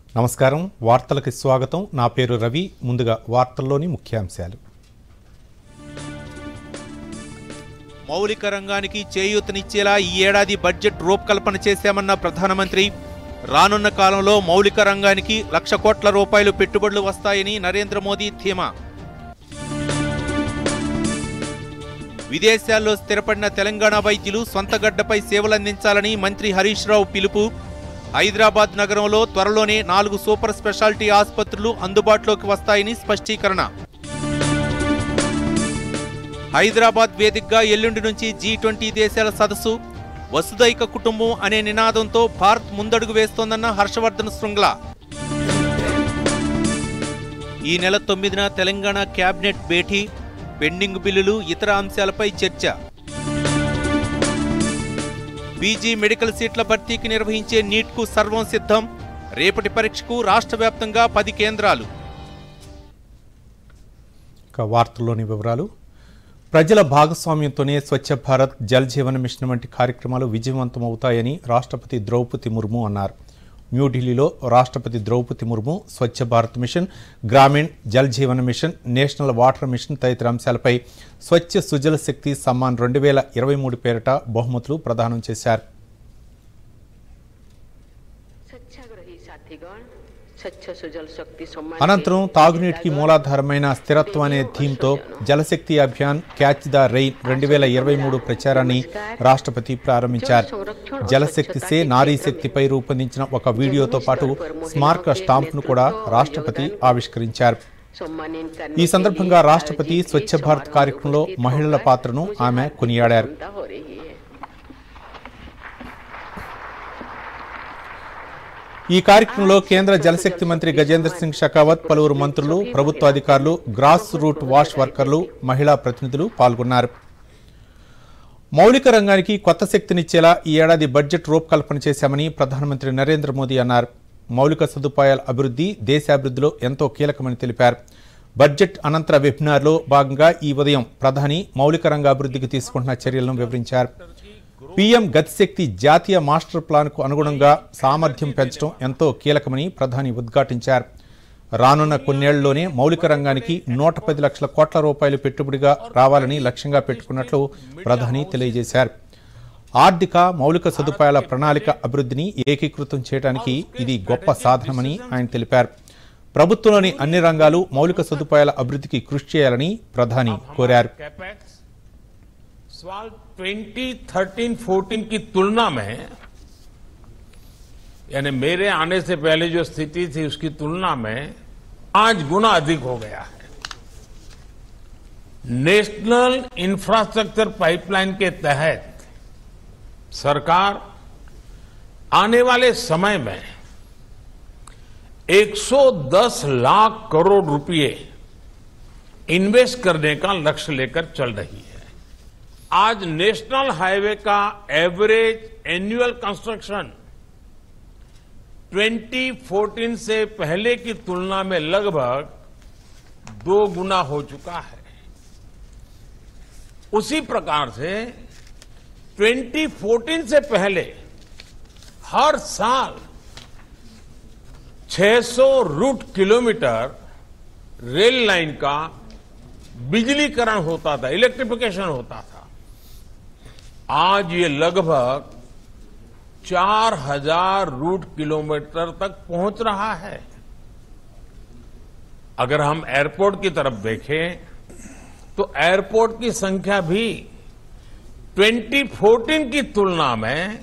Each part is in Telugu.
నమస్కారం వార్తలకు స్వాగతం నా పేరు రవి ముందుగా వార్తల్లోని ముఖ్యాంశాలు మౌలిక రంగానికి చేయూతనిచ్చేలా ఈ ఏడాది బడ్జెట్ రూపకల్పన చేశామన్న ప్రధానమంత్రి రానున్న కాలంలో మౌలిక రంగానికి లక్ష కోట్ల రూపాయలు పెట్టుబడులు వస్తాయని నరేంద్ర మోదీ ధీమా విదేశాల్లో స్థిరపడిన తెలంగాణ వైద్యులు సొంత గడ్డపై సేవలందించాలని మంత్రి హరీష్ రావు పిలుపు హైదరాబాద్ నగరంలో త్వరలోనే నాలుగు సూపర్ స్పెషాలిటీ ఆసుపత్రులు అందుబాటులోకి వస్తాయని స్పష్టీకరణ హైదరాబాద్ వేదికగా ఎల్లుండి నుంచి జీ ట్వంటీ దేశాల సదస్సు వసుదైక కుటుంబం అనే నినాదంతో భారత్ ముందడుగు వేస్తోందన్న హర్షవర్ధన్ శృంగ్లా ఈ నెల తొమ్మిదిన తెలంగాణ కేబినెట్ భేటీ పెండింగ్ బిల్లులు ఇతర అంశాలపై చర్చ పీజీ మెడికల్ సీట్ల భర్తీకి నిర్వహించే నీట్కు సర్వం సిద్ధం రేపటి పరీక్షకు రాష్ట్ర వ్యాప్తంగా పది కేంద్రాలు ఇక వార్తల్లోని వివరాలు ప్రజల భాగస్వామ్యంతోనే స్వచ్ఛ భారత్ జల్ జీవన్ మిషన్ వంటి కార్యక్రమాలు విజయవంతమవుతాయని రాష్ట్రపతి ద్రౌపది ముర్ము అన్నారు న్యూఢిల్లీలో రాష్ట్రపతి Droupadi Murmu Swachh Bharat mission Grameen Jal Jeevan mission national water mission తదితర అంశాలపై స్వచ్ఛ సుజల శక్తి సమ్మాన్ రెండు వేల ఇరవై మూడు పేరిట బహుమతులు ప్రదానం చేశారు స్వచ్ఛాగ్రహి సాథీగణ స్వచ్ఛ సుజల శక్తి సమ్మాన్ అనంతరం తాగునీటికి మూలాధారమైన స్థిరత్వం అనే థీమ్తో Jal Shakti Abhiyan catch the rain రెండు వేల ఇరవై మూడు ప్రచారాన్ని రాష్ట్రపతి ప్రారంభించారు జలశక్తి సే నారీ శక్తిపై రూపొందించిన ఒక వీడియోతో పాటు స్మారక స్టాంప్ను కూడా రాష్ట్రపతి ఆవిష్కరించారు सम्मानित ఈ సందర్భంగా రాష్ట్రపతి స్వచ్ఛ భారత్ కార్యక్రమంలో మహిళల పాత్రను ఆమె కొనియాడారు हो रही है ఈ కార్యక్రమంలో కేంద్ర జలశక్తి మంత్రి గజేంద్ర సింగ్ షెకావత్ పలువురు మంత్రులు ప్రభుత్వ అధికారులు గ్రాస్ రూట్ వాష్ వర్కర్లు మహిళా ప్రతినిధులు పాల్గొన్నారు మౌలిక రంగానికి కొత్త శక్తినిచ్చేలా ఈ ఏడాది బడ్జెట్ రూపకల్పన చేశామని ప్రధానమంత్రి నరేంద్ర మోదీ అన్నారు మౌలిక సదుపాయాల అభివృద్ధి దేశాభివృద్ధిలో ఎంతో కీలకమని తెలిపారు బడ్జెట్ అనంతర వెబినార్లో భాగంగా ఈ ఉదయం ప్రధాని మౌలిక రంగ అభివృద్ధికి తీసుకుంటున్న చర్యలను వివరించారు పీఎం గతిశక్తి జాతీయ మాస్టర్ ప్లాన్కు అనుగుణంగా సామర్థ్యం పెంచడం ఎంతో కీలకమని ప్రధాని ఉద్ఘాటించారు రానున్న కొన్నేళ్లలోనే మౌలిక రంగానికి నూట పది లక్షల కోట్ల రూపాయలు పెట్టుబడిగా రావాలని లక్ష్యంగా పెట్టుకున్నట్లు ప్రధాని తెలియజేశారు ఆర్థిక మౌలిక సదుపాయాల ప్రణాళిక అభివృద్ధిని ఏకీకృతం చేయడానికి ఇది గొప్ప సాధనమని ఆయన తెలిపారు ప్రభుత్వంలోని అన్ని రంగాలు మౌలిక సదుపాయాల అభివృద్ధికి కృషి చేయాలని ప్రధాని కోరారు कैपेक्स साल 2013-14 की तुलना में यानी मेरे आने से पहले जो स्थिति थी उसकी तुलना में पांच गुना अधिक हो गया है नेशनल इंफ्रास्ट्रक्चर पाइपलाइन के तहत सरकार आने वाले समय में 110 लाख करोड़ रुपए इन्वेस्ट करने का लक्ष्य लेकर चल रही है आज नेशनल हाईवे का एवरेज एनुअल कंस्ट्रक्शन 2014 से पहले की तुलना में लगभग दो गुना हो चुका है उसी प्रकार से 2014 से पहले हर साल 600 रूट किलोमीटर रेल लाइन का बिजलीकरण होता था इलेक्ट्रिफिकेशन होता था आज ये लगभग 4000 रूट किलोमीटर तक पहुंच रहा है अगर हम एयरपोर्ट की तरफ देखें तो एयरपोर्ट की संख्या भी 2014 की तुलना में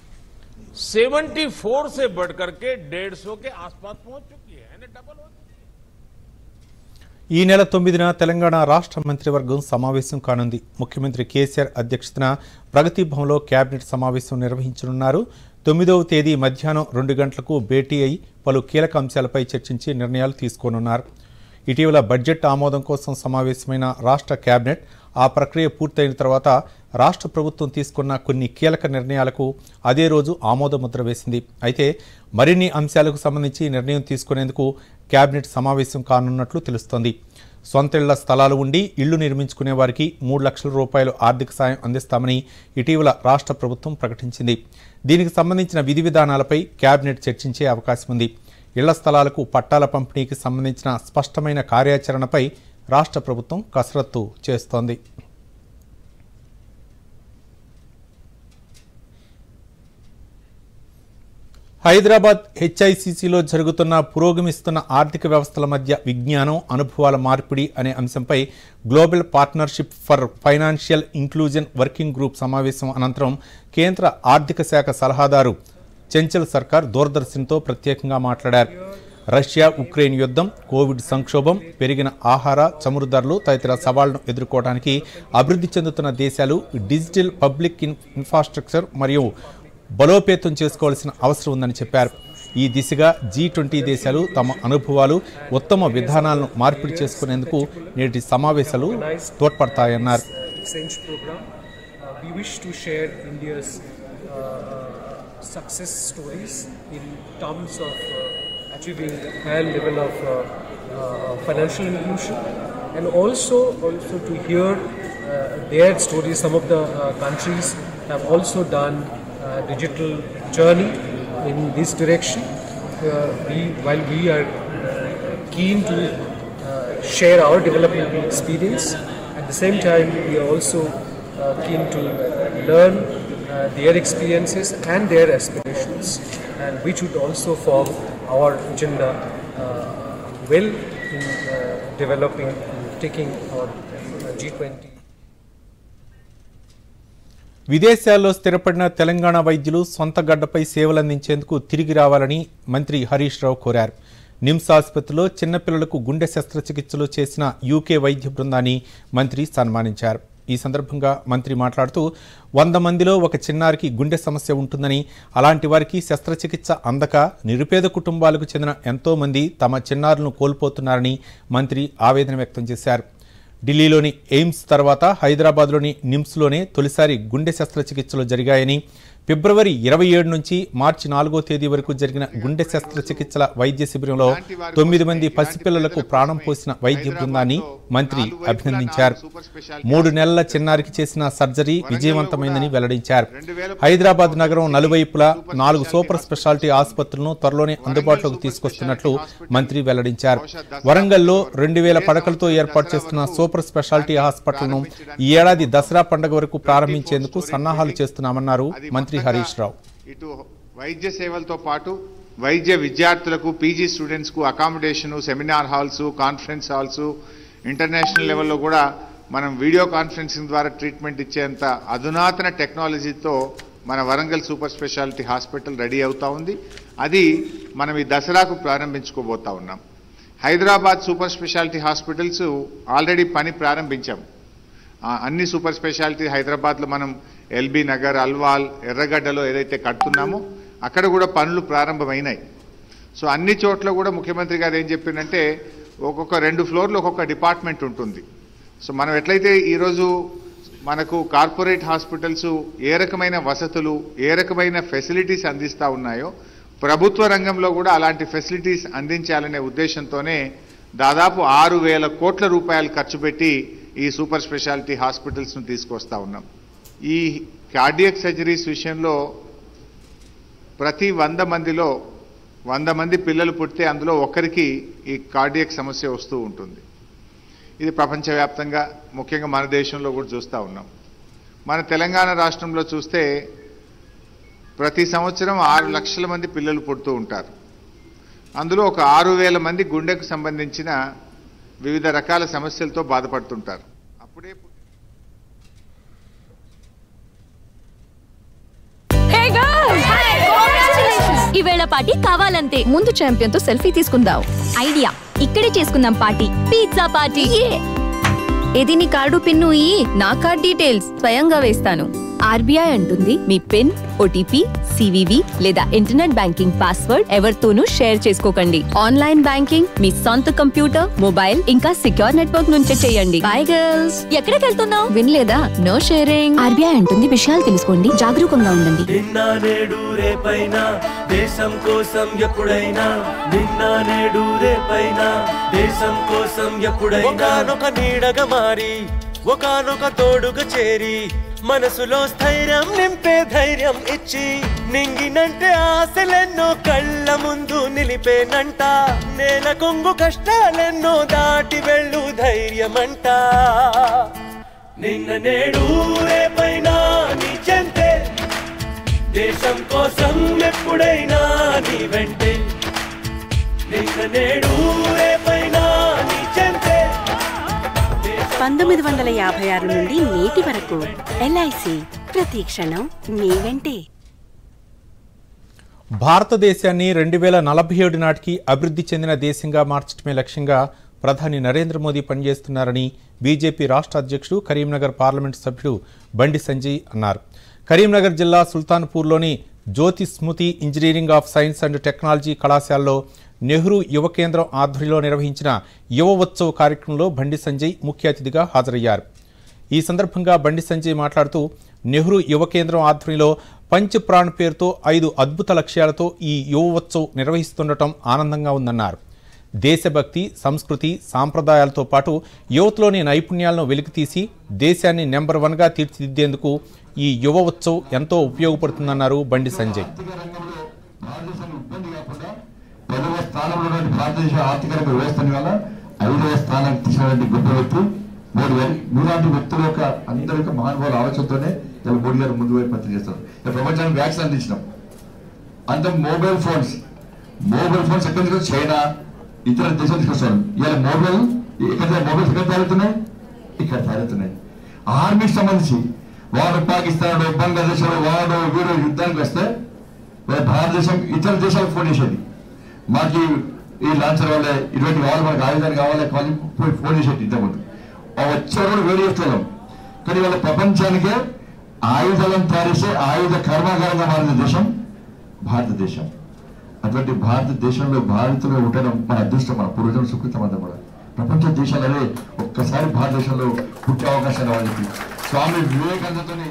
74 से बढ़कर के 150 के आसपास पहुंच चुकी है यानी डबल हो चुकी है ఈ నెల తొమ్మిదిన తెలంగాణ రాష్ట్ర మంత్రివర్గం సమావేశం కానుంది ముఖ్యమంత్రి కేసీఆర్ అధ్యక్షతన ప్రగతి భవన్లో కేబినెట్ సమావేశం నిర్వహించనున్నారు తొమ్మిదవ తేదీ మధ్యాహ్నం రెండు గంటలకు భేటీ అయి పలు కీలక అంశాలపై చర్చించి నిర్ణయాలు తీసుకోనున్నారు ఇటీవల బడ్జెట్ ఆమోదం కోసం సమావేశమైన రాష్ట్ర కేబినెట్ ఆ ప్రక్రియ పూర్తయిన తర్వాత రాష్ట్ర ప్రభుత్వం తీసుకున్న కొన్ని కీలక నిర్ణయాలకు అదే రోజు ఆమోద ముద్ర వేసింది అయితే మరిన్ని అంశాలకు సంబంధించి నిర్ణయం తీసుకునేందుకు కేబినెట్ సమావేశం కానున్నట్లు తెలుస్తోంది సొంత ఇళ్ల స్థలాలు ఉండి ఇళ్లు నిర్మించుకునే వారికి మూడు లక్షల రూపాయలు ఆర్థిక సాయం అందిస్తామని ఇటీవల రాష్ట్ర ప్రభుత్వం ప్రకటించింది దీనికి సంబంధించిన విధి విధానాలపై కేబినెట్ చర్చించే అవకాశం ఉంది ఇళ్ల స్థలాలకు పట్టాల పంపిణీకి సంబంధించిన స్పష్టమైన కార్యాచరణపై రాష్ట్ర ప్రభుత్వం కసరత్తు చేస్తోంది హైదరాబాద్ హెచ్ఐసిసిలో జరుగుతున్న పురోగమిస్తున్న ఆర్థిక వ్యవస్థల మధ్య విజ్ఞానం అనుభవాల మార్పిడి అనే అంశంపై global partnership for financial inclusion working group సమావేశం అనంతరం కేంద్ర ఆర్థిక శాఖ సలహాదారు చెంచల్ సర్కార్ దూరదర్శన్తో ప్రత్యేకంగా మాట్లాడారు రష్యా ఉక్రెయిన్ యుద్ధం కోవిడ్ సంక్షోభం పెరిగిన ఆహార చమురు ధరలు తదితర సవాళ్లను ఎదుర్కోవడానికి అభివృద్ధి చెందుతున్న దేశాలు డిజిటల్ పబ్లిక్ ఇన్ ఇన్ఫ్రాస్ట్రక్చర్ మరియు బలోపేతం చేసుకోవాల్సిన అవసరం ఉందని చెప్పారు ఈ దిశగా జీ ట్వంటీ దేశాలు తమ అనుభవాలు ఉత్తమ విధానాలను మార్పిడి చేసుకునేందుకు నేటి సమావేశాలు తోడ్పడతాయన్నారు exchange program. Uh, we wish to share India's uh, success stories in terms of uh, achieving a higher level of uh, uh, financial inclusion and also also to hear uh, their stories. Some of the uh, countries have also done uh, digital journey in this direction. Uh, we, while we are keen to uh, share our developmental experience. At the same time, we are also uh, keen to learn uh, their experiences and their aspirations, and which would also form our agenda uh, well in uh, developing and taking our uh, G20. విదేశాల్లో స్థిరపడిన తెలంగాణ వైద్యులు సొంత గడ్డపై సేవలందించేందుకు తిరిగి రావాలని మంత్రి హరీష్ రావు కోరారు నిమ్స్ ఆసుపత్రిలో చిన్నపిల్లలకు గుండె శస్త్రచికిత్సలు చేసిన యూకే వైద్య బృందాన్ని మంత్రి సన్మానించారు ఈ సందర్భంగా మంత్రి మాట్లాడుతూ వంద మందిలో ఒక చిన్నారికి గుండె సమస్య ఉంటుందని అలాంటి వారికి శస్త్రచికిత్స అందక నిరుపేద కుటుంబాలకు చెందిన ఎంతో మంది తమ చిన్నారులను కోల్పోతున్నారని మంత్రి ఆవేదన వ్యక్తం చేశారు ఢిల్లీలోని ఎయిమ్స్ తర్వాత హైదరాబాద్లోని నిమ్స్లోనే తొలిసారి గుండె శస్త్రచికిత్సలు జరిగాయని ఫిబ్రవరి ఇరవై ఏడు నుంచి మార్చి నాలుగో తేదీ వరకు జరిగిన గుండె శస్త్రచికిత్సల వైద్య శిబిరంలో తొమ్మిది మంది పసిపిల్లలకు ప్రాణం పోసిన వైద్య బృందాన్ని మంత్రి అభినందించారు మూడు నెలల చిన్నారికి చేసిన సర్జరీ విజయవంతమైందని వెల్లడించారు హైదరాబాద్ నగరం నలువైపులా నాలుగు సూపర్ స్పెషాలిటీ ఆసుపత్రులను త్వరలోనే అందుబాటులోకి తీసుకొస్తున్నట్లు మంత్రి వెల్లడించారు వరంగల్లో రెండు వేల పడకలతో ఏర్పాటు చేస్తున్న సూపర్ స్పెషాలిటీ హాస్పిటల్ను ఈ ఏడాది దసరా పండుగ వరకు ప్రారంభించేందుకు సన్నాహాలు చేస్తున్నామన్నారు మంత్రి హరీష్ రావు ఇటు వైద్య సేవలతో పాటు వైద్య విద్యార్థులకు పీజీ స్టూడెంట్స్కు accommodation seminar halls conference halls international లెవెల్లో కూడా మనం వీడియో కాన్ఫరెన్సింగ్ ద్వారా ట్రీట్మెంట్ ఇచ్చేంత అధునాతన టెక్నాలజీతో మన Warangal super speciality hospital ready అవుతా ఉంది అది మనం ఈ దసరాకు ప్రారంభించుకోబోతా ఉన్నాం Hyderabad super speciality hospitals already పని ప్రారంభించాం ఆ, అన్ని సూపర్ స్పెషాలిటీ హైదరాబాద్లో మనం ఎల్బీ నగర్ అల్వాల్ ఎర్రగడ్డలో ఏదైతే కడుతున్నామో అక్కడ కూడా పనులు ప్రారంభమైనాయి సో అన్ని చోట్ల కూడా ముఖ్యమంత్రి గారు ఏం చెప్పిందంటే ఒక్కొక్క రెండు ఫ్లోర్లు ఒక్కొక్క డిపార్ట్మెంట్ ఉంటుంది సో మనం ఎట్లయితే ఈరోజు మనకు కార్పొరేట్ హాస్పిటల్స్ ఏ రకమైన వసతులు ఏ రకమైన ఫెసిలిటీస్ అందిస్తూ ఉన్నాయో ప్రభుత్వ రంగంలో కూడా అలాంటి ఫెసిలిటీస్ అందించాలనే ఉద్దేశంతోనే దాదాపు ఆరు వేల కోట్ల రూపాయలు ఖర్చు పెట్టి ఈ సూపర్ స్పెషాలిటీ హాస్పిటల్స్ను తీసుకొస్తా ఉన్నాం ఈ కార్డియక్ సర్జరీస్ విషయంలో ప్రతి వంద మందిలో వంద మంది పిల్లలు పుడితే అందులో ఒకరికి ఈ కార్డియక్ సమస్య వస్తూ ఉంటుంది ఇది ప్రపంచవ్యాప్తంగా ముఖ్యంగా మన దేశంలో కూడా చూస్తూ ఉన్నాం మన తెలంగాణ రాష్ట్రంలో చూస్తే ప్రతి సంవత్సరం ఆరు లక్షల మంది పిల్లలు పుడుతూ ఉంటారు అందులో ఒక ఆరు వేల మంది గుండెకు సంబంధించిన వివిధ రకాల సమస్యలతో బాధపడుతుంటారు అప్పుడే పు- ఈవేళ పార్టీ కావాలంతే ముందు ఛాంపియన్ తో సెల్ఫీ తీసుకుందాం ఐడియా ఇక్కడే చేసుకుందాం పార్టీ పిజ్జా పార్టీ ఇది నీ కార్డు పిన్ను ఈ నా కార్డ్ డీటెయిల్స్ స్వయంగా వేస్తాను ఆర్బీఐ అంటుంది మీ పిన్ ఓటీపీ సివివి లేదా ఇంటర్నెట్ బ్యాంకింగ్ పాస్వర్డ్ ఎవరితోనూ షేర్ చేసుకోకండి ఆన్లైన్ బ్యాంకింగ్ మీ సొంత కంప్యూటర్ మొబైల్ ఇంకా సిక్యూర్ నెట్వర్క్ నుంచే చేయండి బై గర్ల్స్ ఎక్కడికి వెళ్తున్నావు వినలేదా నో షేరింగ్ ఆర్బీఐ అంటుంది విషయాలు తెలుసుకోండి జాగరూకంగా ఉండండి నిన్న నేడు రేపైనా దేశం కోసం ఎప్పుడైనా నిన్న నేడు రేపైనా దేశం కోసం ఎప్పుడైనా ఒకనొక నీడగా మారి ఒకనొక తోడుగా చేరి మనసులో స్థైర్యం నింపే ధైర్యం ఇచ్చి నింగినంటే ఆశలెన్నో కళ్ళ ముందు నిలిపేనంట నేల కొంగు కష్టాలెన్నో దాటి వెళ్ళు ధైర్యమంట నిన్న నేడు రేపైనా నీ చెంతే దేశం కోసం ఎప్పుడైనా నీ వెంటే నిన్న నేడు రేపైనా నీ చెంతే పంతొమ్మిది వందల యాభై ఆరు నుండి నేటి వరకు ఎల్ఐసి ప్రతి క్షణం మీ వెంటే భారతదేశాన్ని రెండు వేల నలభై ఏడు నాటికి అభివృద్ధి చెందిన దేశంగా మార్చడమే లక్ష్యంగా ప్రధాని నరేంద్ర మోదీ పనిచేస్తున్నారని బీజేపీ రాష్ట్ర అధ్యక్షుడు కరీంనగర్ పార్లమెంటు సభ్యుడు బండి సంజయ్ అన్నారు కరీంనగర్ జిల్లా సుల్తాన్పూర్లోని Jyothi Smruthi engineering of science and technology కళాశాలలో నెహ్రూ యువ కేంద్రం ఆధ్వర్యంలో నిర్వహించిన యువ ఉత్సవ్ కార్యక్రమంలో బండి సంజయ్ ముఖ్య అతిథిగా హాజరయ్యారు ఈ సందర్భంగా బండి సంజయ్ మాట్లాడుతూ నెహ్రూ యువ కేంద్రం ఆధ్వర్యంలో పంచ్ ప్రాణ్ పేరుతో ఐదు అద్భుత లక్ష్యాలతో ఈ యువ ఉత్సవ్ నిర్వహిస్తుండటం ఆనందంగా ఉందన్నారు దేశభక్తి సంస్కృతి సాంప్రదాయాలతో పాటు యువతలోని నైపుణ్యాలను వెలికితీసి దేశాన్ని నెంబర్ వన్గా తీర్చిదిద్దేందుకు ఈ యువ ఉత్సవ్ ఎంతో ఉపయోగపడుతుందన్నారు బండి సంజయ్ పదవ స్థానంలో ఉన్నటువంటి భారతదేశ ఆర్థిక రంగ వ్యవస్థని వల్ల ఐదవ స్థానానికి తీసుకున్నటువంటి గొప్ప వ్యక్తి మోడీ గారు మీలాంటి వ్యక్తుల యొక్క అందరి యొక్క మహానుభావుల ఆలోచనతోనే ఇలా మోడీ గారు ముందు వైపు పత్రిక చేస్తారు ఇలా ప్రపంచానికి వ్యాక్సిన్ అందించడం అంత మొబైల్ ఫోన్స్ మొబైల్ ఫోన్స్ ఎక్కడి నుంచి వస్తాయి? చైనా ఇతర దేశాలు తీసుకొస్తారు ఇలా మొబైల్ ఎక్కడ మొబైల్స్ ఎక్కడ తయారవుతున్నాయి ఇక్కడ తయారవుతున్నాయి ఆర్మీకి సంబంధించి వాడు పాకిస్తాన్ బంగ్లాదేశ్ వాడు వీడు యుద్ధానికి వస్తే మరి భారతదేశం ఇతర దేశాలకు ఫోన్ చేసేది మాకు ఈ లాంచర్ వల్లే ఇటువంటి కావాలి మనకు ఆయుధాలు కావాలి కావాలి పోయి ఫోన్ చేసేది ఇంతకుముందు ఆ వచ్చే కూడా వేడి చేస్తున్నాం కానీ వాళ్ళ ప్రపంచానికే ఆయుధాలను తయారిస్తే ఆయుధ కర్మాగారంగా మారిన దేశం భారతదేశం అటువంటి భారతదేశంలో భారతలో ఉండడం మన అదృష్టం మన పూర్వజం సుకృతం అంతా కూడా ప్రపంచ దేశాలలో ఒక్కసారి భారతదేశంలో పుట్టే అవకాశాలు వాళ్ళకి స్వామి వివేకానందతోనే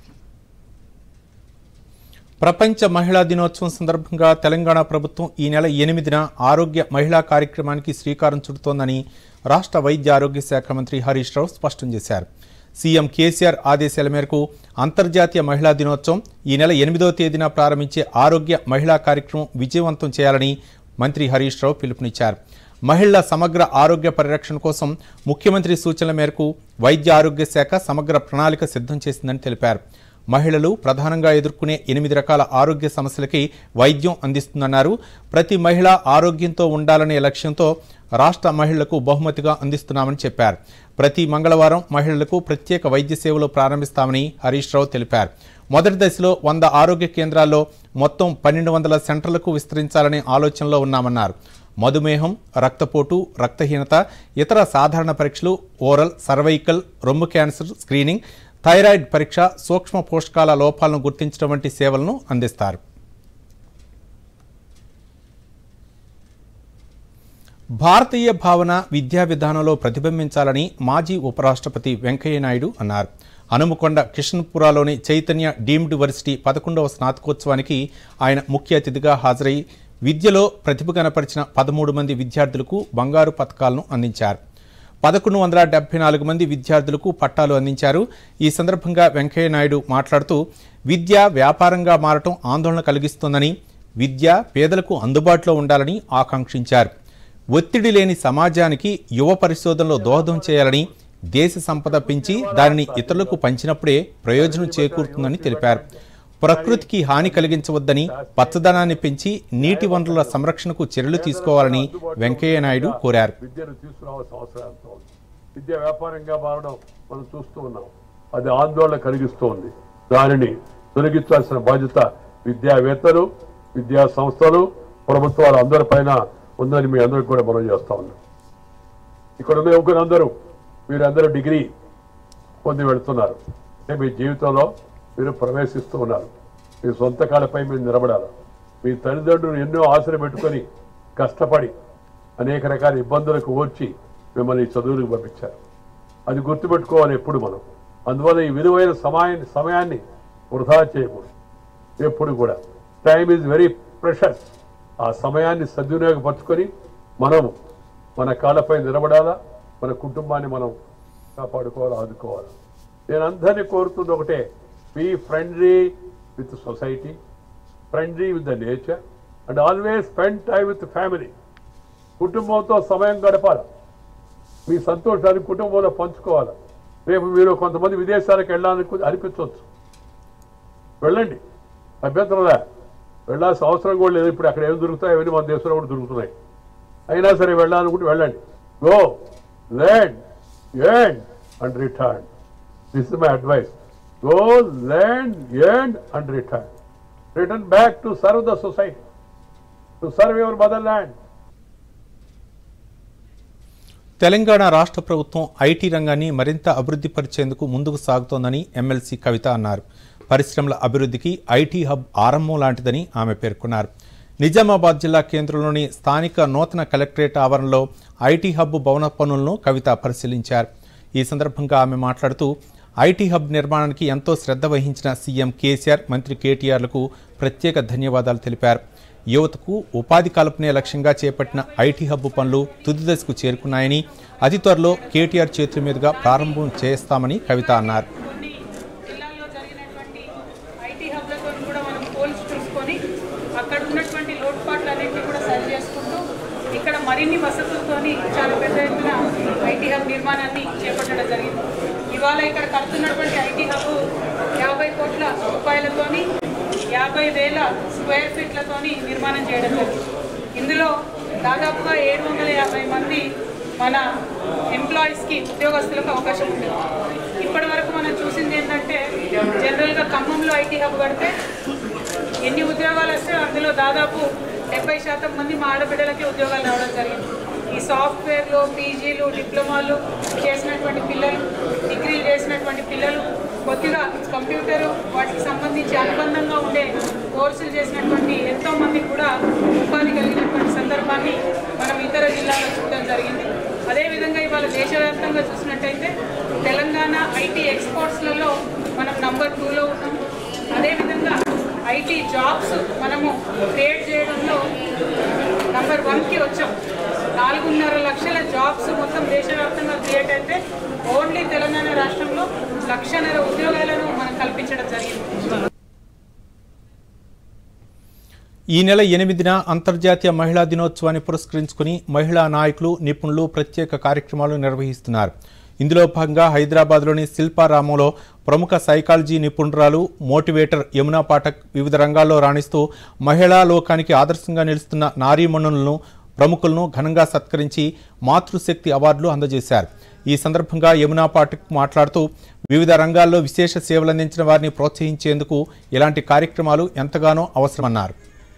ప్రపంచ మహిళా దినోత్సవం సందర్భంగా తెలంగాణ ప్రభుత్వం ఈ నెల ఎనిమిదిన ఆరోగ్య మహిళా కార్యక్రమానికి శ్రీకారం చుడుతోందని రాష్ట్ర వైద్య ఆరోగ్య శాఖ మంత్రి హరీష్ రావు స్పష్టం చేశారు సీఎం కేసీఆర్ ఆదేశాల మేరకు అంతర్జాతీయ మహిళా దినోత్సవం ఈ నెల ఎనిమిదవ తేదీన ప్రారంభించే ఆరోగ్య మహిళా కార్యక్రమం విజయవంతం చేయాలని మంత్రి హరీష్ రావు పిలుపునిచ్చారు మహిళల సమగ్ర ఆరోగ్య పరిరక్షణ కోసం ముఖ్యమంత్రి సూచనల మేరకు వైద్య ఆరోగ్య శాఖ సమగ్ర ప్రణాళిక సిద్ధం చేసిందని తెలిపారు మహిళలు ప్రధానంగా ఎదుర్కొనే ఎనిమిది రకాల ఆరోగ్య సమస్యలకి వైద్యం అందిస్తుందన్నారు ప్రతి మహిళ ఆరోగ్యంతో ఉండాలనే లక్ష్యంతో రాష్ట్ర మహిళలకు బహుమతిగా అందిస్తున్నామని చెప్పారు ప్రతి మంగళవారం మహిళలకు ప్రత్యేక వైద్య సేవలు ప్రారంభిస్తామని హరీష్ రావు తెలిపారు మొదటి దశలో వంద ఆరోగ్య కేంద్రాల్లో మొత్తం పన్నెండు వందల సెంటర్లకు విస్తరించాలనే ఆలోచనలో ఉన్నామన్నారు మధుమేహం రక్తపోటు రక్తహీనత ఇతర సాధారణ పరీక్షలు ఓరల్ సర్వైకల్ రొమ్ము క్యాన్సర్ స్క్రీనింగ్ థైరాయిడ్ పరీక్ష సూక్ష్మ పోషకాల లోపాలను గుర్తించడం వంటి సేవలను అందిస్తారు భారతీయ భావన విద్యా విధానంలో ప్రతిబింబించాలని మాజీ ఉపరాష్ట్రపతి వెంకయ్య నాయుడు అన్నారు హనుమకొండ కిషన్పురాలోని చైతన్య డీమ్డ్ యూనివర్సిటీ పదకొండవ స్నాతకోత్సవానికి ఆయన ముఖ్య అతిథిగా హాజరై విద్యలో ప్రతిభ కనపరిచిన పదమూడు మంది విద్యార్థులకు బంగారు పథకాలను అందించారు పదకొండు వందల డెబ్బై నాలుగు మంది విద్యార్థులకు పట్టాలు అందించారు ఈ సందర్భంగా వెంకయ్య నాయుడు మాట్లాడుతూ విద్య వ్యాపారంగా మారటం ఆందోళన కలిగిస్తోందని విద్య పేదలకు అందుబాటులో ఉండాలని ఆకాంక్షించారు ఒత్తిడి లేని సమాజానికి యువ పరిశోధనలో దోహదం చేయాలని దేశ సంపద పెంచి దానిని ఇతరులకు పంచినప్పుడే ప్రయోజనం చేకూరుతుందని తెలిపారు ప్రకృతికి హాని కలిగించవద్దని పచ్చదనాన్ని పెంచి నీటి వనరుల సంరక్షణకు చర్యలు తీసుకోవాలని వెంకయ్య నాయుడు కోరారు విద్యను తీసుకురావాల్సిన అవసరం ఎంతో ఉంది విద్య వ్యాపారంగా మారడం మనం చూస్తూ ఉన్నాం అది ఆందోళన కలిగిస్తూ ఉంది దానిని తొలగించాల్సిన బాధ్యత విద్యావేత్తలు విద్యా సంస్థలు ప్రభుత్వాలు అందరిపైన ఉందని మీ అందరికి కూడా మనం చేస్తా ఉన్నాం ఇక్కడ ఉన్న యువకులందరూ మీరందరూ డిగ్రీ పొంది వెళుతున్నారు అంటే మీ జీవితంలో మీరు ప్రవేశిస్తూ ఉన్నారు మీ సొంత కాళ్ళపై మీరు నిలబడాలి మీ తల్లిదండ్రులు ఎన్నో ఆశలు పెట్టుకొని కష్టపడి అనేక రకాల ఇబ్బందులకు ఓర్చి మిమ్మల్ని ఈ చదువులకు పంపించారు అది గుర్తుపెట్టుకోవాలి ఎప్పుడు మనం అందువల్ల ఈ విలువైన సమయాన్ని సమయాన్ని వృధా చేయకూడదు ఎప్పుడు కూడా టైం ఈజ్ వెరీ ప్రెషస్ ఆ సమయాన్ని సద్వినియోగపరచుకొని మనం మన కాళ్ళపై నిలబడాలా మన కుటుంబాన్ని మనం కాపాడుకోవాలి ఆదుకోవాలి నేను అందరినీ కోరుతుంది ఒకటే be friendly with society friendly with the nature and always spend time with family కుటుంబంతో సమయం గడపాలి మీ సంతోషాన్ని కుటుంబంలో పంచుకోవాలి రేపు మీరు కొంతమంది విదేశాలకు వెళ్ళాలని అనిపించవచ్చు వెళ్ళండి అభ్యంతరంలే వెళ్ళాల్సిన అవసరం కూడా లేదు ఇప్పుడు అక్కడ ఏం దొరుకుతాయి అవన్నీ మన దేశంలో కూడా దొరుకుతున్నాయి అయినా సరే వెళ్ళాలనుకుంటే వెళ్ళండి go learn earn and return this is my advice go learn earn and return return back to serve the society to serve your motherland Telangana రాష్ట్ర ప్రభుత్వం ఐటీ రంగాన్ని మరింత అభివృద్ధి పరిచేందుకు ముందుకు సాగుతోందని ఎమ్మెల్సీ కవిత అన్నారు పరిశ్రమల అభివృద్ధికి ఐటీ హబ్ ఆరంభం లాంటిదని ఆమె పేర్కొన్నారు నిజామాబాద్ జిల్లా కేంద్రంలోని స్థానిక నూతన కలెక్టరేట్ ఆవరణలో ఐటీ హబ్ భవన పనులను కవిత పరిశీలించారు ఈ సందర్భంగా ఆమె మాట్లాడుతూ ఐటీ హబ్ నిర్మాణానికి ఎంతో శ్రద్ధ వహించిన సీఎం కేసీఆర్ మంత్రి కేటీఆర్లకు ప్రత్యేక ధన్యవాదాలు తెలిపారు యువతకు ఉపాధి కల్పనే లక్ష్యంగా చేపట్టిన ఐటీ హబ్ పనులు తుది దశకు చేరుకున్నాయని అతి త్వరలో కేటీఆర్ చేతుల మీదుగా ప్రారంభం చేస్తామని కవిత అన్నారు ఐటీ హబ్లతో కూడా మనం పోల్చి చూసుకొని అక్కడ ఉన్నటువంటి లోటుపాట్లన్నింటినీ కూడా సరి చేసుకుంటూ ఇక్కడ మరిన్ని వసతులతోని చాలా పెద్ద ఎత్తున ఐటీ హబ్ నిర్మాణాన్ని చేపట్టడం జరిగింది ఇవాళ ఇక్కడ కడుతున్నటువంటి ఐటీ హబ్ యాభై కోట్ల రూపాయలతోని యాభై వేల స్క్వేర్ ఫీట్లతోని నిర్మాణం చేయడం జరిగింది ఇందులో దాదాపుగా ఏడు వందల యాభై మంది మన ఎంప్లాయీస్కి ఉద్యోగస్తులకు అవకాశం ఉంది ఇప్పటి వరకు మనం చూసింది ఏంటంటే జనరల్గా ఖమ్మంలో ఐటీ హబ్ కడితే ఎన్ని ఉద్యోగాలు వస్తే అందులో దాదాపు డెబ్బై శాతం మంది మా ఆడబిడ్డలకి ఉద్యోగాలు రావడం జరిగింది ఈ సాఫ్ట్వేర్లో పీజీలు డిప్లొమాలు చేసినటువంటి పిల్లలు డిగ్రీలు చేసినటువంటి పిల్లలు కొద్దిగా కంప్యూటరు వాటికి సంబంధించి అనుబంధంగా ఉండే కోర్సులు చేసినటువంటి ఎంతో మంది కూడా ఉపాధి కలిగినటువంటి సందర్భాన్ని మనం ఇతర జిల్లాల్లో చూడడం జరిగింది అదేవిధంగా ఇవాళ దేశవ్యాప్తంగా చూసినట్టయితే తెలంగాణ ఐటీ ఎక్స్పోర్ట్స్లలో మనం నంబర్ టూలో ఉన్నాం అదేవిధంగా ఐటీ జాబ్స్ మనము క్రియేట్ చేయడంలో నంబర్ వన్కి వచ్చాం నాలుగున్నర లక్షల జాబ్స్ మొత్తం దేశవ్యాప్తంగా క్రియేట్ అయితే ఓన్లీ తెలంగాణ రాష్ట్రంలో లక్షన్నర ఉద్యోగాలను మనం కల్పించడం జరిగింది ఈ నెల ఎనిమిదిన అంతర్జాతీయ మహిళా దినోత్సవాన్ని పురస్కరించుకుని మహిళా నాయకులు నిపుణులు ప్రత్యేక కార్యక్రమాలు నిర్వహిస్తున్నారు ఇందులో భాగంగా హైదరాబాద్లోని శిల్పారామంలో ప్రముఖ సైకాలజీ నిపుణురాలు మోటివేటర్ యమునా పాఠక్ వివిధ రంగాల్లో రాణిస్తూ మహిళా లోకానికి ఆదర్శంగా నిలుస్తున్న నారీమణులను ప్రముఖులను ఘనంగా సత్కరించి మాతృశక్తి అవార్డులు అందజేశారు ఈ సందర్భంగా యమునా పాఠక్ మాట్లాడుతూ వివిధ రంగాల్లో విశేష సేవలు అందించిన వారిని ప్రోత్సహించేందుకు ఇలాంటి కార్యక్రమాలు ఎంతగానో అవసరమన్నారు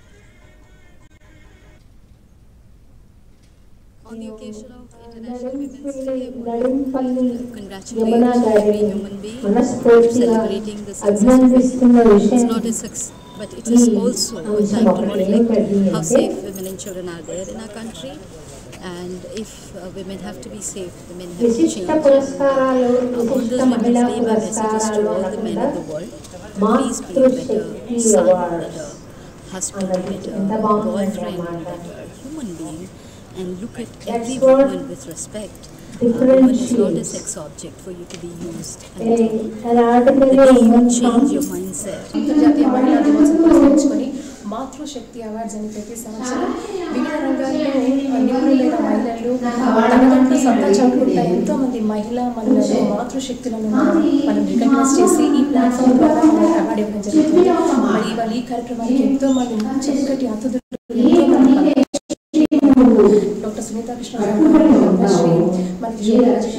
On the occasion of International Women's Day, I want to congratulate every human being for celebrating the success of women. It's not a success, but it is also a time to reflect how safe women and children are there in our country. And if uh, women have to be safe, women have to change. And, uh, on this Women's Day, my message is to all the men in the world, please be a better son, better husband, better boyfriend, better human being and look at every woman with respect. A woman is not a sex object for you to be used. And again, change your mindset. అంతర్జాతీయ మహిళా దినోత్సవం పురస్కరించుకొని మాతృశక్తి అవార్డ్స్ అని ప్రతి సంవత్సరం వివిధ రంగాల్లో నిపుణులైన మహిళలు తనకంటూ సత్తా చాటుకుంటున్న ఎంతో మంది మహిళా మహిళలు మాతృశక్తులను మనం మనం రికగ్నైజ్ చేసి ఈ ప్లాట్ఫామ్ ద్వారా మనం అవార్డు ఇవ్వడం జరుగుతుంది మరి ఇవాళ ఈ కార్యక్రమానికి ఎంతో మంది చక్కటి అతిథులు ఎంతో మంది డాక్టర్ సునీతా కృష్ణ గారు పద్మశ్రీ మనకి జూనియర్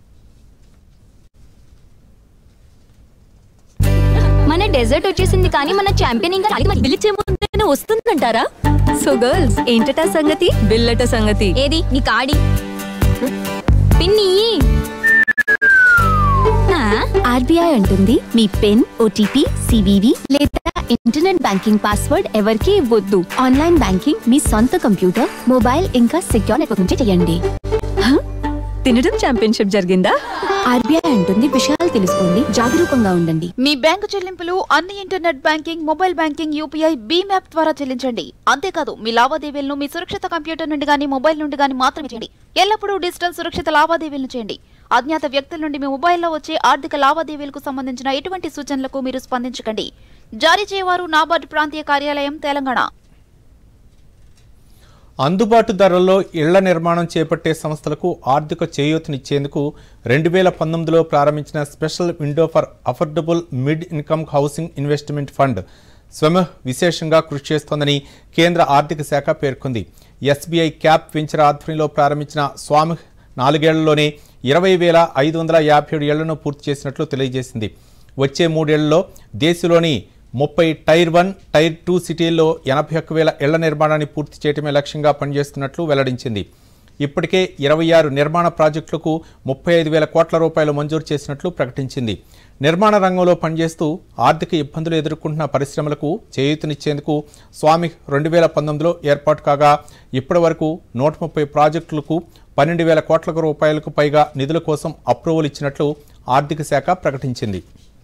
మన డెజర్ట్ వచ్చేసింది కానీ మన ఛాంపియన్ ఇంకా రాలేదు. మరి పిలిచే ముందే వస్తుందంటారా సో గర్ల్స్ ఏంటట సంగతి బిల్లట సంగతి ఏది నీ కాడి పిన్ని ఆర్బీఐ అంటుంది మీ పిన్ ఓటీపీ సివివి లేదా ఇంటర్నెట్ బ్యాంకింగ్ పాస్వర్డ్ ఎవరికీ ఇవ్వద్దు ఆన్లైన్ బ్యాంకింగ్ మీ సొంత కంప్యూటర్ మొబైల్ ఇంకా సెక్యూర్ నెట్వర్క్ నుంచి చేయండి హ? తినడం ఛాంపియన్షిప్ జరిగిందా ఆర్బీఐ అంటుంది విషయాలు తెలుసుకోండి జాగరూకంగా ఉండండి మీ బ్యాంకు చెల్లింపులు అన్ని internet banking mobile banking UPI BHIM app ద్వారా చెల్లించండి అంతేకాదు మీ లావాదేవీలను మీ సురక్షిత కంప్యూటర్ నుండి గానీ మొబైల్ నుండి గానీ మాత్రమే చేయండి ఎల్లప్పుడూ డిజిటల్ సురక్షిత లావాదేవీలను చేయండి అజ్ఞాత వ్యక్తుల నుండి మీ మొబైల్లో వచ్చే ఆర్థిక లావాదేవీలకు సంబంధించిన ఎటువంటి సూచనలకు మీరు స్పందించకండి జారీ చేయవారు నాబార్డు ప్రాంతీయ కార్యాలయం తెలంగాణ అందుబాటు ధరల్లో ఇళ్ల నిర్మాణం చేపట్టే సంస్థలకు ఆర్థిక చేయూతనిచ్చేందుకు రెండు వేల పంతొమ్మిదిలో ప్రారంభించిన special window for affordable mid income housing investment fund స్వమ విశేషంగా కృషి చేస్తోందని కేంద్ర ఆర్థిక శాఖ పేర్కొంది ఎస్బీఐ క్యాప్ వెంచర్ ఆధ్వర్యంలో ప్రారంభించిన స్వామి నాలుగేళ్లలోనే ఇరవై వేల ఐదు వందల యాభై ఏడు ఏళ్లను పూర్తి చేసినట్లు తెలియజేసింది వచ్చే మూడేళ్లలో దేశంలోని ముప్పై టైర్ వన్ టైర్ టూ సిటీల్లో ఎనభై ఒక్క వేల ఇళ్ల నిర్మాణాన్ని పూర్తి చేయడమే లక్ష్యంగా పనిచేస్తున్నట్లు వెల్లడించింది ఇప్పటికే ఇరవై ఆరు నిర్మాణ ప్రాజెక్టులకు ముప్పై ఐదు వేల కోట్ల రూపాయలు మంజూరు చేసినట్లు ప్రకటించింది నిర్మాణ రంగంలో పనిచేస్తూ ఆర్థిక ఇబ్బందులు ఎదుర్కొంటున్న పరిశ్రమలకు చేయూతనిచ్చేందుకు స్వామి రెండు వేల పంతొమ్మిదిలో ఏర్పాటు కాగా ఇప్పటి వరకు నూట ముప్పై ప్రాజెక్టులకు పన్నెండు వేల కోట్ల రూపాయలకు పైగా నిధుల కోసం అప్రూవల్ ఇచ్చినట్లు ఆర్థిక శాఖ ప్రకటించింది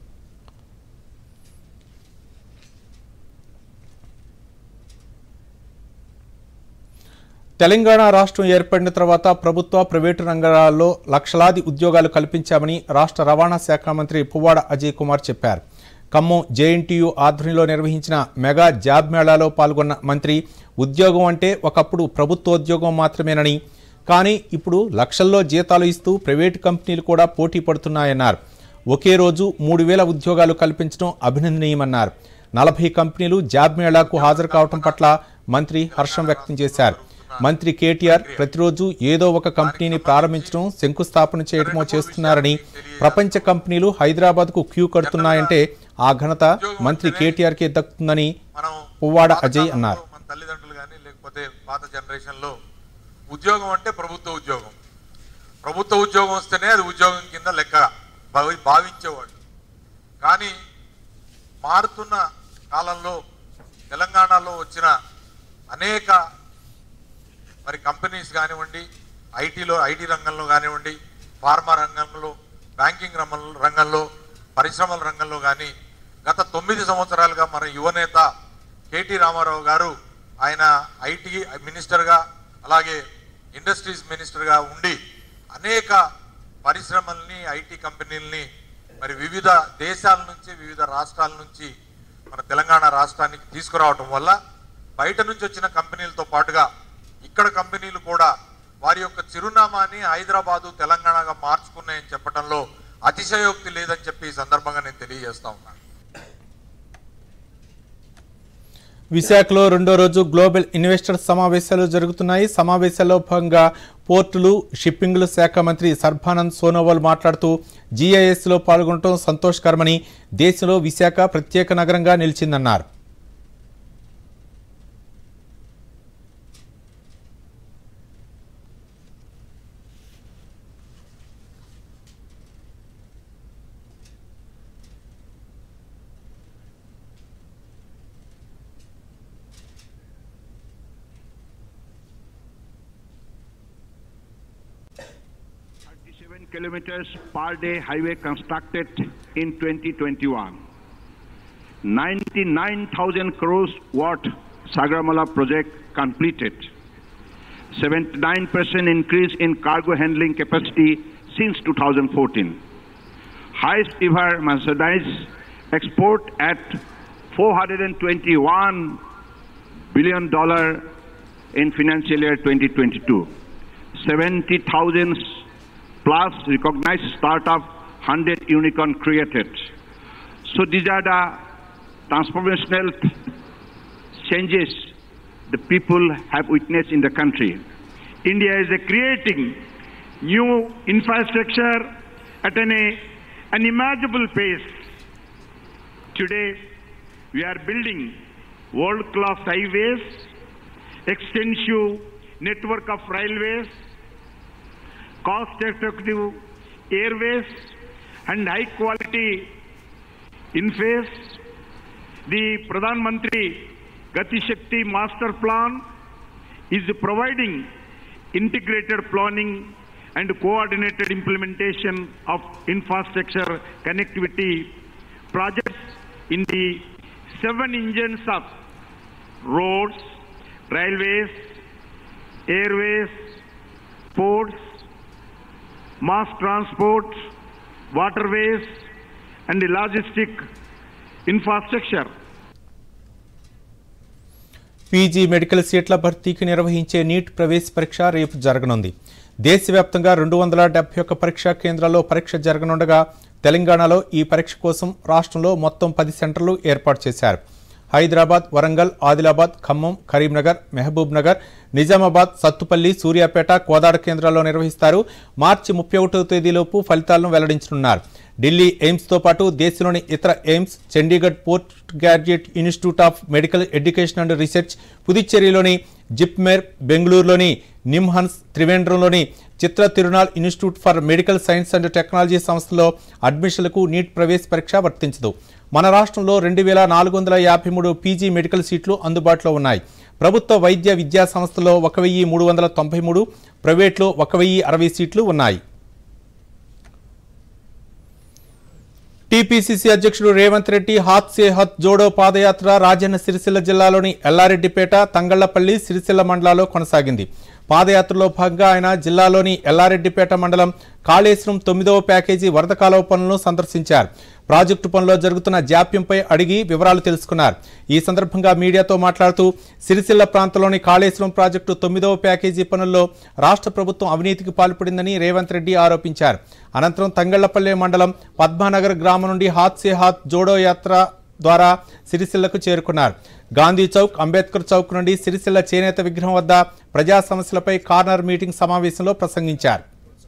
తెలంగాణ రాష్ట్రం ఏర్పడిన తర్వాత ప్రభుత్వ ప్రైవేటు రంగాల్లో లక్షలాది ఉద్యోగాలు కల్పించామని రాష్ట్ర రవాణా శాఖ మంత్రి పువ్వాడ అజయ్ కుమార్ చెప్పారు ఖమ్మం జేఎన్టీయు ఆధ్వర్యంలో నిర్వహించిన మెగా జాబ్ మేళాలో పాల్గొన్న మంత్రి ఉద్యోగం అంటే ఒకప్పుడు ప్రభుత్వోద్యోగం మాత్రమేనని కానీ ఇప్పుడు లక్షల్లో జీతాలు ఇస్తూ ప్రైవేటు కంపెనీలు కూడా పోటీ పడుతున్నాయన్నారు ఒకే రోజు మూడు వేల ఉద్యోగాలు కల్పించడం అభినందనీయమన్నారు నలభై కంపెనీలు జాబ్ మేళాకు హాజరు కావడం పట్ల మంత్రి హర్షం వ్యక్తం చేశారు మంత్రి కేటీఆర్ ప్రతిరోజు ఏదో ఒక కంపెనీని ప్రారంభించడం శంకుస్థాపన చేయడమో చేస్తున్నారని ప్రపంచ కంపెనీలు హైదరాబాద్కు క్యూ కడుతున్నాయంటే ఆ ఘనత మంత్రి కేటీఆర్కే దక్కుతుందని పువ్వాడ అజయ్ అన్నారు మన తల్లిదండ్రులు కానీ లేకపోతే పాత జనరేషన్లో ఉద్యోగం అంటే ప్రభుత్వ ఉద్యోగం ప్రభుత్వ ఉద్యోగం వస్తేనే అది ఉద్యోగం కింద లెక్క భావి భావించేవాళ్ళు కానీ మారుతున్న కాలంలో తెలంగాణలో వచ్చిన అనేక మరి కంపెనీస్ కానివ్వండి ఐటీలో ఐటీ రంగంలో కానివ్వండి ఫార్మా రంగంలో బ్యాంకింగ్ రంగంలో రంగంలో పరిశ్రమల రంగంలో కానీ గత తొమ్మిది సంవత్సరాలుగా మన యువనేత కేటీ రామారావు గారు ఆయన ఐటీ మినిస్టర్గా అలాగే ఇండస్ట్రీస్ మినిస్టర్గా ఉండి అనేక పరిశ్రమల్ని ఐటీ కంపెనీలని మరి వివిధ దేశాల నుంచి వివిధ రాష్ట్రాల నుంచి మన తెలంగాణ రాష్ట్రానికి తీసుకురావటం వల్ల బయట నుంచి వచ్చిన కంపెనీలతో పాటుగా ఇక్కడ కంపెనీలు కూడా వారి యొక్క చిరునామాని హైదరాబాదు తెలంగాణగా మార్చుకున్నాయని చెప్పడంలో అతిశయోక్తి లేదని చెప్పి ఈ సందర్భంగా నేను తెలియజేస్తా ఉన్నాను విశాఖలో రెండో రోజు గ్లోబల్ ఇన్వెస్టర్స్ సమావేశాలు జరుగుతున్నాయి సమావేశాల్లో భాగంగా పోర్టులు షిప్పింగ్ల శాఖ మంత్రి సర్బానంద్ సోనోవాల్ మాట్లాడుతూ జీఐఎస్లో పాల్గొనడం సంతోషకరమని దేశంలో విశాఖ ప్రత్యేక నగరంగా నిలిచిందన్నారు kilometers per day highway constructed in 2021. 99,000 crores watt Sagramala project completed. 79% increase in cargo handling capacity since 2014. Highest ever merchandise export at 421 billion dollar in financial year 2022. 70,000 plus recognized startup, 100 unicorn created. So these are the transformational changes the people have witnessed in the country. India is uh, creating new infrastructure at an uh, unimaginable pace. Today, we are building world-class highways, extensive network of railways, cost-effective airways, and high-quality interface. The Pradhan Mantri Gati Shakti Master Plan is providing integrated planning and coordinated implementation of infrastructure connectivity projects in the seven engines of roads, railways, airways, ports, mass transport, waterways, and the logistic infrastructure. PG medical సీట్ల భర్తీకి నిర్వహించే నీట్ ప్రవేశ పరీక్ష రేపు జరగనుంది దేశవ్యాప్తంగా రెండు వందల డెబ్బై ఒక్క పరీక్షా కేంద్రాల్లో పరీక్ష జరగనుండగా తెలంగాణలో ఈ పరీక్ష కోసం రాష్ట్రంలో మొత్తం పది సెంటర్లు ఏర్పాటు చేశారు హైదరాబాద్ వరంగల్ ఆదిలాబాద్ ఖమ్మం కరీంనగర్ మహబూబ్ నగర్ నిజామాబాద్ సత్తుపల్లి సూర్యాపేట కోదాడ కేంద్రాల్లో నిర్వహిస్తారు మార్చి ముప్పై ఒకటో తేదీలోపు ఫలితాలను వెల్లడించనున్నారు ఢిల్లీ ఎయిమ్స్తో పాటు దేశంలోని ఇతర AIIMS Chandigarh post graduate institute of medical education and research పుదుచ్చేరిలోని జిప్మెర్ బెంగళూరులోని నిమ్హన్స్ త్రివేంద్రంలోని Chitra Tirunal institute for medical science and technology సంస్థలో అడ్మిషన్లకు నీట్ ప్రవేశ పరీక్ష వర్తించదు మన రాష్ట్రంలో రెండు వేల నాలుగు వందల యాభై మూడు పీజీ మెడికల్ సీట్లు అందుబాటులో ఉన్నాయి ప్రభుత్వ వైద్య విద్యా సంస్థలో ఒక వెయ్యి మూడు వందల తొంభై మూడు ప్రైవేట్లో ఒక వెయ్యి అరవై సీట్లు ఉన్నాయి టీపీసీసీ అధ్యక్షుడు రేవంత్ రెడ్డి హాత్ సే హత్ జోడో పాదయాత్ర రాజన్న సిరిసిల్ల జిల్లాలోని ఎల్లారెడ్డిపేట తంగళ్లపల్లి సిరిసిల్ల మండలాల్లో కొనసాగింది పాదయాత్రలో భాగంగా ఆయన జిల్లాలోని ఎల్లారెడ్డిపేట మండలం కాళేశ్వరం తొమ్మిదవ ప్యాకేజీ వరద కాలువ పనులను సందర్శించారు ప్రాజెక్టు పనిలో జరుగుతున్న జాప్యంపై అడిగి వివరాలు తెలుసుకున్నారు ఈ సందర్భంగా మీడియాతో మాట్లాడుతూ సిరిసిల్ల ప్రాంతంలోని కాళేశ్వరం ప్రాజెక్టు తొమ్మిదవ ప్యాకేజీ పనుల్లో రాష్ట్ర ప్రభుత్వం అవినీతికి పాల్పడిందని రేవంత్ రెడ్డి ఆరోపించారు అనంతరం తంగళ్లపల్లి మండలం పద్మానగర్ గ్రామం నుండి హాత్ సే హాత్ జోడో యాత్ర ద్వారా సిరిసిల్లకు చేరుకున్నారు గాంధీ చౌక్ అంబేద్కర్ చౌక్ నుండి సిరిసిల్ల చేనేత విగ్రహం వద్ద ప్రజా సమస్యలపై కార్నర్ మీటింగ్ సమావేశంలో ప్రసంగించారు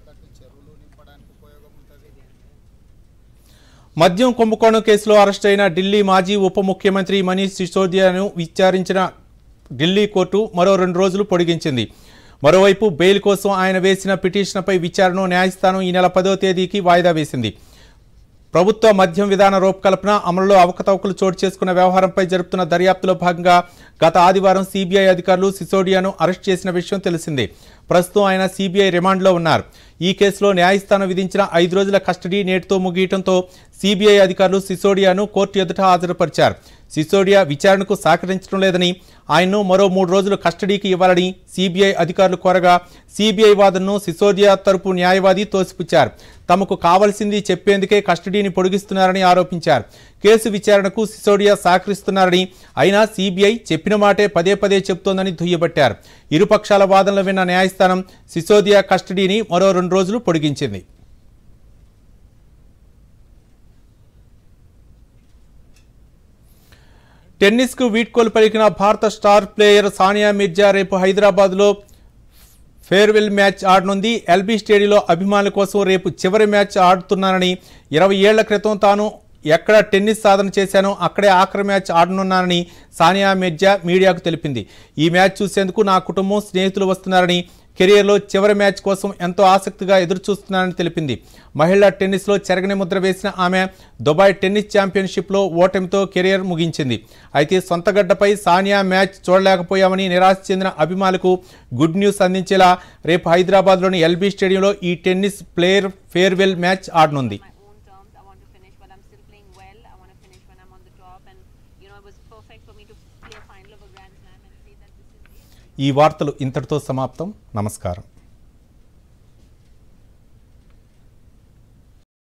మద్యం కుంభకోణం కేసులో అరెస్ట్ అయిన ఢిల్లీ మాజీ ఉప ముఖ్యమంత్రి మనీష్ సిసోదియాను విచారించిన ఢిల్లీ కోర్టు మరో రెండు రోజులు పొడిగించింది మరోవైపు బెయిల్ కోసం ఆయన వేసిన పిటిషన్పై విచారణను న్యాయస్థానం ఈ నెల పదో తేదీకి వాయిదా వేసింది ప్రభుత్వ మద్యం విధాన రూపకల్పన అమలులో అవకతవకలు చోటు చేసుకున్న వ్యవహారంపై జరుపుతున్న దర్యాప్తులో భాగంగా గత ఆదివారం సీబీఐ అధికారులు సిసోడియాను అరెస్ట్ చేసిన విషయం తెలిసిందే ప్రస్తుతం ఆయన సీబీఐ రిమాండ్లో ఉన్నారు ఈ కేసులో న్యాయస్థానం విధించిన ఐదు రోజుల కస్టడీ నేటితో ముగియటంతో సీబీఐ అధికారులు సిసోడియాను కోర్టు ఎదుట హాజరుపరిచారు సిసోడియా విచారణకు సహకరించడం లేదని ఆయన్ను మరో మూడు రోజులు కస్టడీకి ఇవ్వాలని సీబీఐ అధికారులు కోరగా సీబీఐ వాదనను సిసోడియా తరపు న్యాయవాది తోసిపుచ్చారు తమకు కావలసింది చెప్పేందుకే కస్టడీని పొడిగిస్తున్నారని ఆరోపించారు కేసు విచారణకు సిసోడియా సహకరిస్తున్నారని అయినా సీబీఐ చెప్పిన మాటే పదే పదే చెబుతోందని దుయ్యబట్టారు ఇరుపక్షాల వాదనలు విన్న న్యాయస్థానం సిసోదియా కస్టడీని మరో రెండు రోజులు పొడిగించింది టెన్నిస్కు వీడ్కోలు పలికిన భారత స్టార్ ప్లేయర్ సానియా మిర్జా రేపు హైదరాబాద్లో ఫేర్వెల్ మ్యాచ్ ఆడనుంది ఎల్బీ స్టేడియంలో అభిమానుల కోసం రేపు చివరి మ్యాచ్ ఆడుతున్నానని ఇరవై ఏళ్ల క్రితం తాను ఎక్కడ టెన్నిస్ సాధన చేశానో అక్కడే ఆఖరి మ్యాచ్ ఆడనున్నానని సానియా మిర్జా మీడియాకు తెలిపింది ఈ మ్యాచ్ చూసేందుకు నా కుటుంబం స్నేహితులు వస్తున్నారని కెరియర్లో చివరి మ్యాచ్ కోసం ఎంతో ఆసక్తిగా ఎదురుచూస్తున్నానని తెలిపింది మహిళా టెన్నిస్లో చెరగని ముద్ర వేసిన ఆమె దుబాయ్ టెన్నిస్ ఛాంపియన్షిప్లో ఓటమితో కెరియర్ ముగించింది అయితే సొంత గడ్డపై సానియా మ్యాచ్ చూడలేకపోయామని నిరాశ చెందిన అభిమానులకు గుడ్ న్యూస్ అందించేలా రేపు హైదరాబాద్లోని ఎల్బీ స్టేడియంలో ఈ టెన్నిస్ ప్లేయర్ ఫేర్వెల్ మ్యాచ్ ఆడనుంది ఈ వార్తలు ఇంతటితో సమాప్తం నమస్కారం